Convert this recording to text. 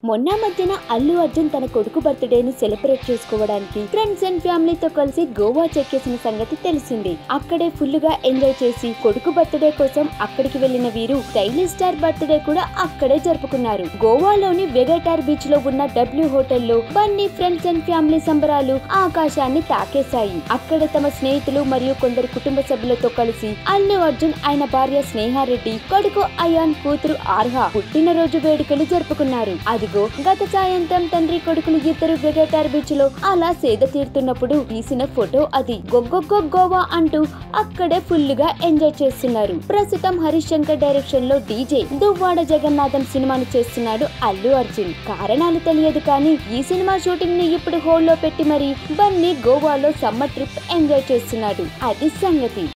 మొన్న మధ్యన అల్లు అర్జున్ తన కొడుకు బర్త్డేని సెలబ్రేట్ చేసుకోవడానికి ఫ్రెండ్స్ అండ్ ఫ్యామిలీతో కలిసి గోవా చెక్కేసిన సంగతి తెలిసింది అక్కడే ఫుల్ గా ఎంజాయ్ చేసి కొడుకు బర్త్డే కోసం అక్కడికి వెళ్లిన వీరు స్టైలిష్ స్టార్ బర్త్డే కూడా అక్కడే జరుపుకున్నారు గోవాలోని వెగటార్ బీచ్ లో ఉన్న డబ్ల్యూ హోటల్లో బన్నీ ఫ్రెండ్స్ అండ్ ఫ్యామిలీ సంబరాలు ఆకాశాన్ని తాకేశాయి అక్కడ తమ స్నేహితులు మరియు కొందరు కుటుంబ సభ్యులతో కలిసి అల్లు అర్జున్ ఆయన భార్య స్నేహారెడ్డి కొడుకు అయాన్ కూతురు ఆర్హ పుట్టినరోజు వేడుకలు జరుపుకున్నారు అదిగో గత సాయంత్రం తండ్రి కొడుకులు ఇద్దరు వెగటార్ బీచ్ లో అలా సేద తీరుతున్నప్పుడు తీసిన ఫోటో అది గొగ్గొగ్గో గోవా అంటూ అక్కడే ఫుల్ గా ఎంజాయ్ చేస్తున్నారు ప్రస్తుతం హరీష్ శంకర్ డైరెక్షన్ లో డీజే దువ్వాడ జగన్నాథం సినిమాను చేస్తున్నాడు అల్లు అర్జున్ కారణాలు తెలియదు కానీ ఈ సినిమా షూటింగ్ ని ఇప్పుడు హోల్లో పెట్టి మరి బన్నీ గోవాలో సమ్మర్ ట్రిప్ ఎంజాయ్ చేస్తున్నాడు అది సంగతి